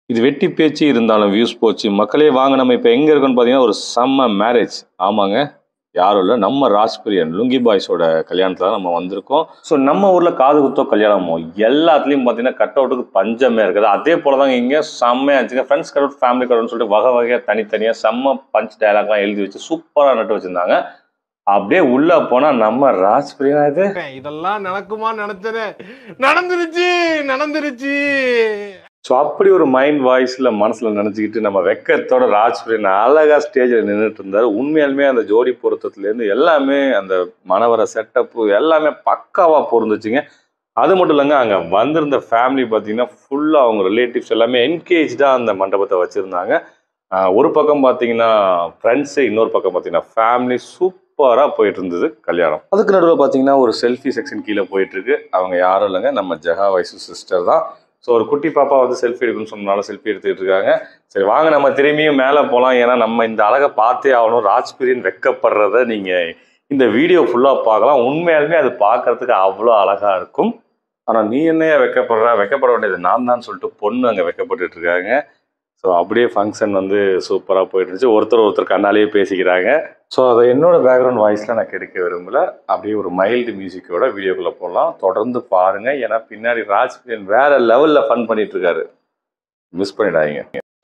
இது வெட்டி பேச்சு இருந்தாலும் வியூஸ் போச்சு மக்களே வாங்க நம்ம இப்போ எங்கே இருக்கோம்னு பார்த்தீங்கன்னா ஒரு செம்ம மேரேஜ் ஆமாங்க யாரும் இல்லை நம்ம ராஜ்பிரியன் லுங்கி பாய்ஸோட கல்யாணத்தில் நம்ம வந்திருக்கோம் ஸோ நம்ம ஊரில் காது குத்தோ கல்யாணமோ எல்லாத்துலேயும் பார்த்தீங்கன்னா கட் அவுட்டுக்கு பஞ்சமே இருக்குது அதே போல தாங்க இங்கே செம்மையாக இருந்துச்சுங்க friends cut out family cut சொல்லிட்டு வகை வகையாக தனித்தனியாக செம்ம பஞ்ச் டயலாக்லாம் எழுதி வச்சு சூப்பராக நட்டு வச்சுருந்தாங்க அப்படியே உள்ளே போனால் நம்ம ராஜ்பிரியா இது இதெல்லாம் நடக்குமா நினைச்சனே நடந்துருச்சு நடந்துருச்சு ஸோ அப்படி ஒரு மைண்ட் வாய்ஸில் மனசில் நினச்சிக்கிட்டு நம்ம வெக்கத்தோட ராஜ்பிரியன் அழகாக ஸ்டேஜில் நின்றுட்டு இருந்தார் உண்மையாலுமே அந்த ஜோடி பொருத்தத்துலேருந்து எல்லாமே அந்த மணவர செட்டப்பு எல்லாமே பக்காவாக பொருந்துச்சுங்க அது மட்டும் இல்லைங்க அங்கே வந்திருந்த ஃபேமிலி பார்த்தீங்கன்னா ஃபுல்லாக அவங்க ரிலேட்டிவ்ஸ் எல்லாமே என்கேஜாக அந்த மண்டபத்தை வச்சுருந்தாங்க ஒரு பக்கம் பார்த்தீங்கன்னா ஃப்ரெண்ட்ஸு இன்னொரு பக்கம் பார்த்தீங்கன்னா ஃபேமிலி சூப்பராக போயிட்டு இருந்தது கல்யாணம் அதுக்கு நடுவில் பார்த்தீங்கன்னா ஒரு செல்ஃபி செக்ஷன் கீழே போயிட்டு இருக்கு அவங்க யாரும் இல்லைங்க நம்ம ஜெகா வயசு சிஸ்டர் தான் ஸோ ஒரு குட்டி பாப்பா வந்து செல்ஃபி எடுக்கணும்னு சொன்னால செல்ஃபி எடுத்துக்கிட்டு இருக்காங்க சரி வாங்க நம்ம திரும்பியும் மேலே போகலாம் ஏன்னா நம்ம இந்த அழகை பார்த்தே ஆகணும் ராஜ்பிரியன் வெக்கப்படுறத நீங்கள் இந்த வீடியோ ஃபுல்லாக பார்க்கலாம் உண்மையாலுமே அது பார்க்கறதுக்கு அவ்வளோ அழகாக இருக்கும் ஆனால் நீ என்னையா வெக்கப்படுற வெக்கப்பட வேண்டியது நான் தான் சொல்லிட்டு பொண்ணு அங்கே வெக்கப்பட்டுட்டு இருக்காங்க ஸோ அப்படியே ஃபங்க்ஷன் வந்து சூப்பராக போயிட்டு இருந்துச்சு ஒருத்தர் ஒருத்தர் கண்ணாலேயே பேசிக்கிறாங்க ஸோ அதை என்னோட பேக்ரவுண்ட் வாய்ஸில் நான் கெடுக்க விரும்பல அப்படியே ஒரு மைல்டு மியூசிக்கோட வீடியோக்குள்ளே போகலாம் தொடர்ந்து பாருங்கள் ஏன்னா பின்னாடி ராஜ்பிரியன் வேற லெவலில் ஃபன் பண்ணிட்டு இருக்காரு மிஸ் பண்ணிடாதீங்க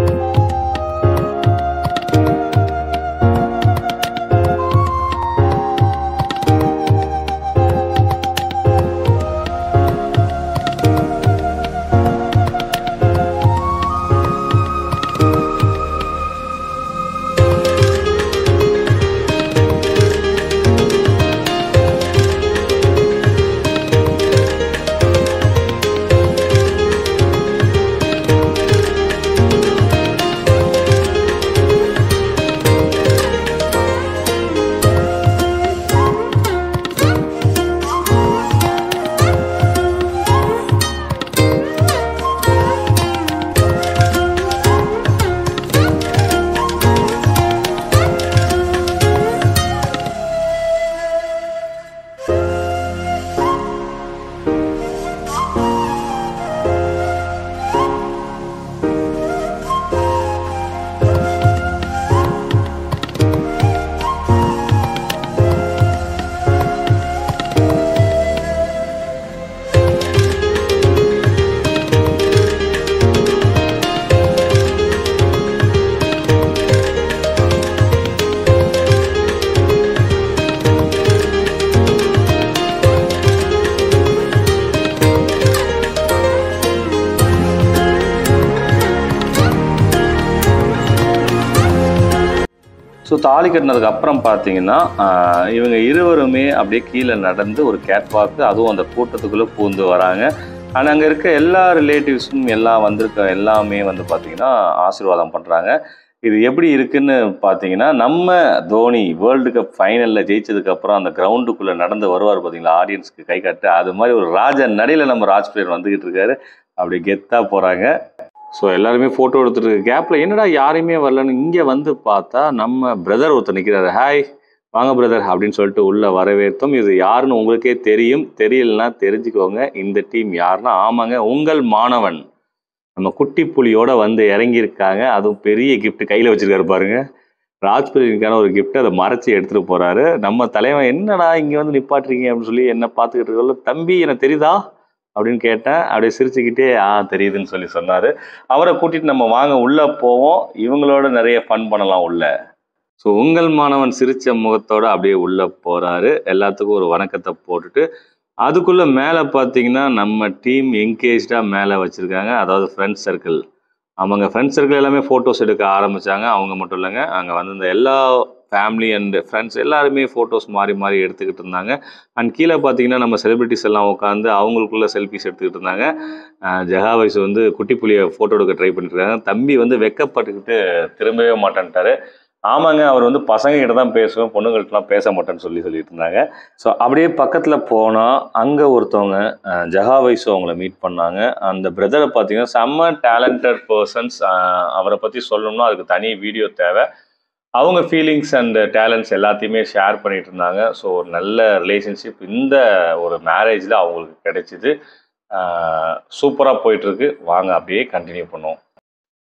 ஸோ தாலி கட்டினதுக்கு அப்புறம் பார்த்தீங்கன்னா ஆஹ், இவங்க இருவருமே அப்படியே கீழே நடந்து ஒரு கேட் வாக்கு அதுவும் அந்த கூட்டத்துக்குள்ளே பூந்து வராங்க ஆனால் அங்கே இருக்க எல்லா ரிலேட்டிவ்ஸும் எல்லாம் வந்திருக்க எல்லாமே வந்து பார்த்தீங்கன்னா ஆசீர்வாதம் பண்ணுறாங்க இது எப்படி இருக்குன்னு பார்த்தீங்கன்னா நம்ம தோனி வேர்ல்டு கப் ஃபைனலில் ஜெயிச்சதுக்கப்புறம் அந்த கிரவுண்டுக்குள்ளே நடந்து வருவார் பார்த்தீங்களா ஆடியன்ஸ்க்கு கை காட்டு அது மாதிரி ஒரு ராஜ நடையில் நம்ம ராஜ் பிளேயர் வந்துக்கிட்டு இருக்காரு அப்படி கெத்தாக போகிறாங்க ஸோ எல்லாருமே ஃபோட்டோ எடுத்துட்டு இருக்க கேப்பில் என்னடா யாரையுமே வரலன்னு இங்கே வந்து பார்த்தா நம்ம பிரதர் ஒருத்தர் நிற்கிறாரு ஹாய் வாங்க பிரதர் அப்படின்னு சொல்லிட்டு உள்ள வரவேற்றோம் இது யாருன்னு உங்களுக்கே தெரியும் தெரியலனா தெரிஞ்சுக்கோங்க இந்த டீம் யாருன்னா ஆமாங்க உங்கள் மாணவன் நம்ம குட்டி புலியோட வந்து இறங்கியிருக்காங்க அதுவும் பெரிய gift கையில் வச்சிருக்காரு பாருங்க ராஜ்பிரியனுக்கான ஒரு gift அதை மறைச்சி எடுத்துகிட்டு போகிறாரு நம்ம தலைவன் என்னடா இங்கே வந்து நிப்பாட்டுறீங்க அப்படின்னு சொல்லி என்ன பார்த்துக்கிட்டு இருக்கல தம்பி எனக்கு தெரியுதா அப்படின்னு கேட்டேன் அப்படியே சிரிச்சுக்கிட்டே ஆ தெரியுதுன்னு சொல்லி சொன்னார் அவரை கூட்டிட்டு நம்ம வாங்க உள்ளே போவோம் இவங்களோட நிறைய ஃபன் பண்ணலாம் உள்ள ஸோ உங்கள் மாணவன் சிரிச்ச முகத்தோட அப்படியே உள்ளே போகிறாரு எல்லாத்துக்கும் ஒரு வணக்கத்தை போட்டுட்டு அதுக்குள்ளே மேலே பார்த்தீங்கன்னா நம்ம டீம் என்கேஜாக மேலே வச்சுருக்காங்க அதாவது ஃப்ரெண்ட்ஸ் சர்க்கிள் அவங்க ஃப்ரெண்ட்ஸ் சர்க்கிள் எல்லாமே ஃபோட்டோஸ் எடுக்க ஆரம்பித்தாங்க அவங்க மட்டும் இல்லைங்க அங்கே வந்து இந்த எல்லா ஃபேமிலி அண்ட் ஃப்ரெண்ட்ஸ் எல்லாருமே ஃபோட்டோஸ் மாறி மாறி எடுத்துக்கிட்டு இருந்தாங்க அண்ட் கீழே பார்த்தீங்கன்னா நம்ம செலிபிரிட்டிஸ் எல்லாம் உட்காந்து அவங்களுக்குள்ள செல்ஃபிஸ் எடுத்துக்கிட்டு இருந்தாங்க அஹ் ஜெகா வயசு வந்து குட்டி புலியை ஃபோட்டோ எடுக்க ட்ரை பண்ணிட்டு இருக்காங்க தம்பி வந்து வெக்கப்பட்டுக்கிட்டு திரும்பவே மாட்டேன்ட்டாரு ஆமாங்க அவர் வந்து பசங்க கிட்ட தான் பேசுவேன் பொண்ணுங்கள்ட்டலாம் பேச மாட்டேன்னு சொல்லி சொல்லிட்டு இருந்தாங்க ஸோ அப்படியே பக்கத்தில் போனால் அங்கே ஒருத்தவங்க அஹ், ஜஹா வைஸு அவங்கள மீட் பண்ணாங்க அந்த பிரதரை பார்த்தீங்கன்னா செம்ம டேலண்டட் பர்சன்ஸ் அவரை பற்றி சொல்லணும்னா அதுக்கு தனி வீடியோ தேவை அவங்க ஃபீலிங்ஸ் அண்ட் டேலண்ட்ஸ் எல்லாத்தையுமே ஷேர் பண்ணிட்டு இருந்தாங்க ஸோ ஒரு நல்ல ரிலேஷன்ஷிப் இந்த ஒரு மேரேஜில் அவங்களுக்கு கிடைச்சிது சூப்பராக போயிட்டுருக்கு வாங்க அப்படியே கண்டினியூ பண்ணுவோம்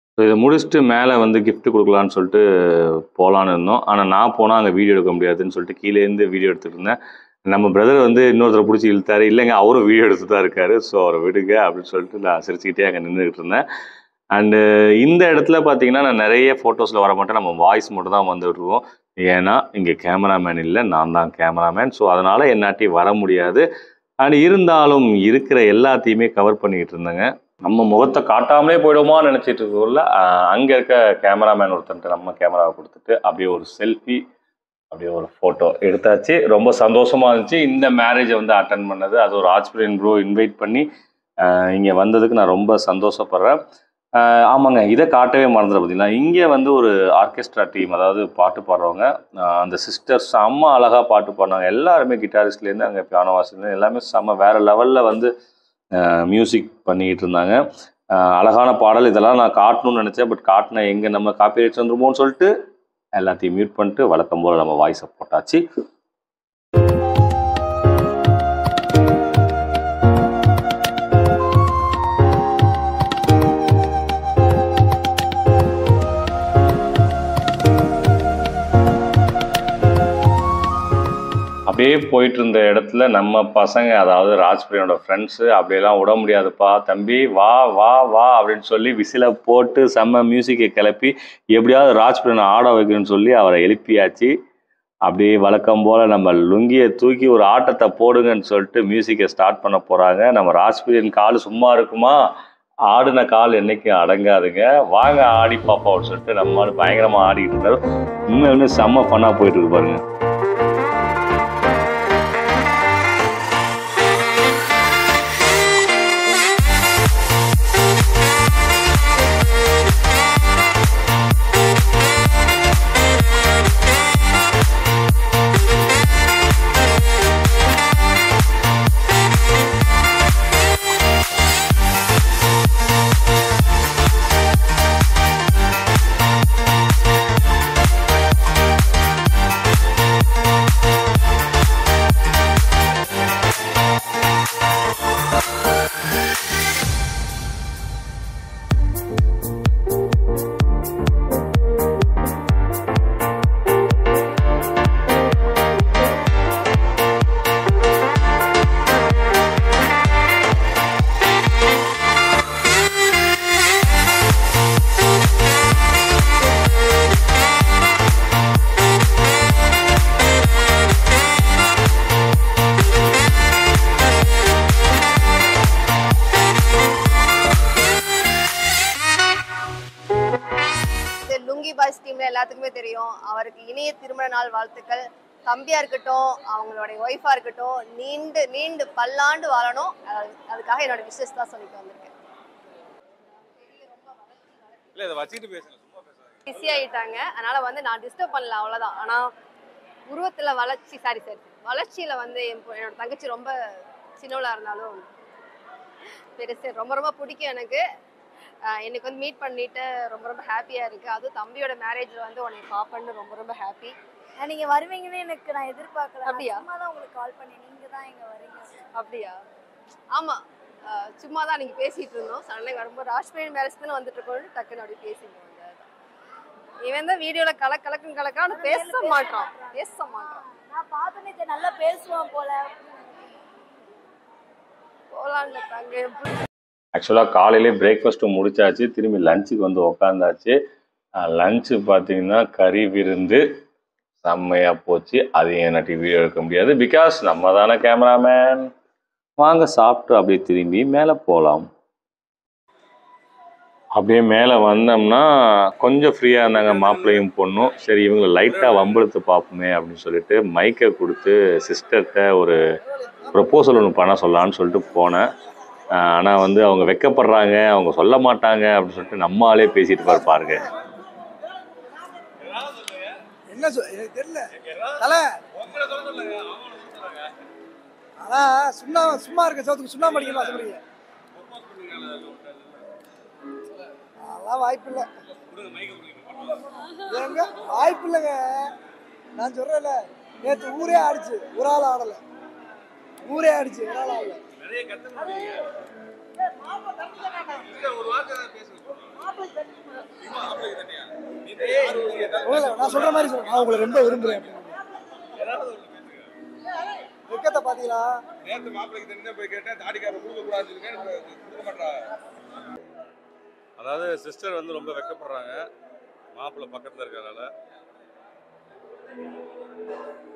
ஸோ இதை முடிச்சுட்டு மேலே வந்து gift கொடுக்கலான்னு சொல்லிட்டு போகலான்னு இருந்தோம் ஆனால் நான் போனால் அங்கே வீடியோ எடுக்க முடியாதுன்னு சொல்லிட்டு கீழேருந்து வீடியோ எடுத்துகிட்டு இருந்தேன் நம்ம பிரதர் வந்து இன்னொருத்தரை பிடிச்சி இழுத்தாரு இல்லைங்க அவரும் வீடியோ எடுத்து தான் இருக்காரு ஸோ அவரை விடுங்க அப்படின்னு சொல்லிட்டு நான் சிரிச்சுக்கிட்டே அங்கே நின்றுக்கிட்டு இருந்தேன் அண்டு இந்த இடத்துல பார்த்தீங்கன்னா நான் நிறைய ஃபோட்டோஸில் வர மாட்டேன் நம்ம வாய்ஸ் மட்டும் தான் வந்துடுவோம் ஏன்னா இங்கே கேமராமேன் இல்லை நான் தான் கேமராமேன் ஸோ அதனால் என்னாட்டி வர முடியாது அண்ட் இருந்தாலும் இருக்கிற எல்லாத்தையுமே கவர் பண்ணிக்கிட்டு இருந்தேங்க நம்ம முகத்தை காட்டாமலே போயிடுமா நினச்சிட்டு இருக்கக்குள்ள அங்கே இருக்க கேமராமேன் ஒருத்தன்ட்டு நம்ம கேமராவை கொடுத்துட்டு அப்படியே ஒரு செல்ஃபி அப்படியே ஒரு ஃபோட்டோ எடுத்தாச்சு ரொம்ப சந்தோஷமா இருந்துச்சு இந்த மேரேஜை வந்து அட்டன் பண்ணது அது ஒரு ஆஸ்பிரியன் ப்ரோ இன்வைட் பண்ணி இங்கே வந்ததுக்கு நான் ரொம்ப சந்தோஷப்படுறேன் ஆஹ் ஆமாங்க இதை காட்டவே மறந்துட பார்த்தீங்களா இங்கே வந்து ஒரு ஆர்கெஸ்ட்ரா டீம் அதாவது பாட்டு பாடுறவங்க ஆஹ் அந்த சிஸ்டர்ஸ் செம்ம அழகாக பாட்டு பாடினாங்க எல்லாருமே கிட்டாரிஸ்ட்லேருந்து அங்கே பியானோ வாசிலேருந்து எல்லாமே செம்ம வேறு லெவலில் வந்து மியூசிக் பண்ணிக்கிட்டு இருந்தாங்க ஆஹ் அழகான பாடல் இதெல்லாம் நான் காட்டணும்னு நினச்சேன் பட் காட்டின எங்கே நம்ம காப்பி ரைட்ஸ் வந்துருமோன்னு சொல்லிட்டு எல்லாத்தையும் மியூட் பண்ணிட்டு வழக்கம் போல் நம்ம வாய்ஸை போட்டாச்சு அப்படியே போயிட்டு இருந்த இடத்துல நம்ம பசங்க அதாவது ராஜ்பிரியனோட ஃப்ரெண்ட்ஸு அப்படியெல்லாம் விட முடியாதுப்பா தம்பி வா வா வா அப்படின்னு சொல்லி விசில போட்டு செம்ம மியூசிக்கை கிளப்பி எப்படியாவது ராஜ்பிரியனை ஆட வைக்கணும்னு சொல்லி அவரை எழுப்பியாச்சு அப்படியே வழக்கம் போல் நம்ம லுங்கியை தூக்கி ஒரு ஆட்டத்தை போடுங்கன்னு சொல்லிட்டு மியூசிக்கை ஸ்டார்ட் பண்ண போகிறாங்க நம்ம ராஜ்பிரியன் கால் சும்மா இருக்குமா ஆடின கால் என்னைக்கும் அடங்காதுங்க வாங்க ஆடி பார்ப்போம் அப்படின்னு சொல்லிட்டு நம்ம ஆளு பயங்கரமாக ஆடிக்கிட்டு இருந்தாரு உண்மையுமே செம்ம ஃபன்னாக போயிட்டு இருக்கு பாருங்க இது லுங்கி பாய்ஸ் டீம்ல எல்லாத்துக்குமே தெரியும் அவருக்கு இனிய திருமண நாள் வாழ்த்துக்கள் தம்பியா இருக்கட்டும் அவங்களுடைய ஒய்ஃபா இருக்கட்டும் நீண்டு நீண்டு பல்லாண்டு வாழணும் அது- அதுக்காக என்னோட விஷஸ் தான் சொல்லிட்டு வந்திருக்கேன் இல்ல இதை வச்சுக்கிட்டு பேசுங்க சும்மா பேசுங்க பிஸி ஆயிட்டாங்க அதனால வந்து நான் டிஸ்டர்ப் பண்ணல அவ்வளவுதான் ஆனா உருவத்துல வளர்ச்சி சாரி சாரி வளர்ச்சியில வந்து என் பொ- என்னோட தங்கச்சி ரொம்ப சின்னவளா இருந்தாலும் பெருசு ரொம்ப ரொம்ப பிடிக்கும் எனக்கு ஆஹ் எனக்கு வந்து மீட் பண்ணிட்டு ரொம்ப ரொம்ப ஹாப்பியா இருக்கு அதுவும் தம்பியோட மேரேஜ்ல வந்து உன்னை பாப்பேன்னு ரொம்ப ரொம்ப ஹாப்பி ஆஹ் நீங்க வருவீங்கன்னு எனக்கு நான் எதிர்பார்க்கல அப்படியா? சும்மா தான் உங்களுக்கு கால் பண்ணேன் நீங்க தான் இங்க வரீங்க அப்படியா ஆமா ஆஹ் சும்மா தான் நீங்க பேசிட்டு இருந்தோம் சடனாக வரும்போது ராஜ்பேரி மேரேஜ் தானே வந்துட்டு இருக்கோம்னு டக்குன்னு அப்படி பேசிட்டு வந்தாரு இவன் தான் வீடியோல கல கலக்குன்னு கலக்கான்னு பேச மாட்டான் பேச மாட்டான் நான் பார்த்தோன்னே சரி, நல்லா பேசுவான் போல போலான்னு தாங்க ஆக்சுவலாக காலையிலே பிரேக்ஃபாஸ்ட்டு முடிச்சாச்சு திரும்பி லஞ்சுக்கு வந்து உக்காந்தாச்சு லஞ்சு பார்த்தீங்கன்னா கறி விருந்து செம்மையாக போச்சு அதையும் நட்டி வீடியோ எடுக்க முடியாது பிகாஸ் நம்ம தானே கேமராமேன் வாங்க சாப்பிட்டு அப்படியே திரும்பி மேலே போகலாம் அப்படியே மேலே வந்தோம்னா கொஞ்சம் ஃப்ரீயாக இருந்தாங்க மாப்பிள்ளையும் பொண்ணும் சரி இவங்களை லைட்டாக வம்பிழுத்து பார்ப்போமே அப்படின்னு சொல்லிட்டு மைக்கை கொடுத்து சிஸ்டர்கிட்ட ஒரு ப்ரப்போசல் ஒன்று பண்ண சொல்லலான்னு சொல்லிட்டு போனேன் ஆனால் வந்து அவங்க வெக்கப்படுறாங்க அவங்க சொல்ல மாட்டாங்க அப்படின்னு சொல்லிட்டு நம்ம ஆளே பேசிட்டு பாரு பாருங்க என்ன சொல் எனக்கு தெரியல தல ஆனா சுண்ணா சும்மா இருக்க சோத்துக்கு சுண்ணாம்பு அடிக்கணும் ஆசைப்படுறீங்க அதெல்லாம் வாய்ப்பு இல்லை ஏங்க வாய்ப்பு இல்லைங்க நான் சொல்றேன்ல நேற்று ஊரே ஆடிச்சு ஒரு ஆள் ஆடல ஊரே ஆடிச்சு ஒரு ஆள் ஆடல ஒரு வார்த்தை பேசுங்க மாப்பிள்ளைக்கு தனியா நீ யாரு உங்களுக்கு ஏதாவது இல்ல, இல்ல, நான் சொல்ற மாதிரி சொல்றேன் நான் உங்களை ரொம்ப விரும்புறேன் அப்படின்னு. ஏதாவது ஒண்ணு பேசுங்க. வெக்கத்தை பாத்தீங்களா நேத்து மாப்பிள்ளைக்கு தனியா போய் கேட்டேன் தாடிக்காரர் கொடுக்க கூடாதுன்னு இருக்கேன் கொடுக்க மாட்டாங்க அதாவது சிஸ்டர் வந்து ரொம்ப வெக்கப்படுறாங்க மாப்பிள்ளை பக்கத்துல இருக்கறனால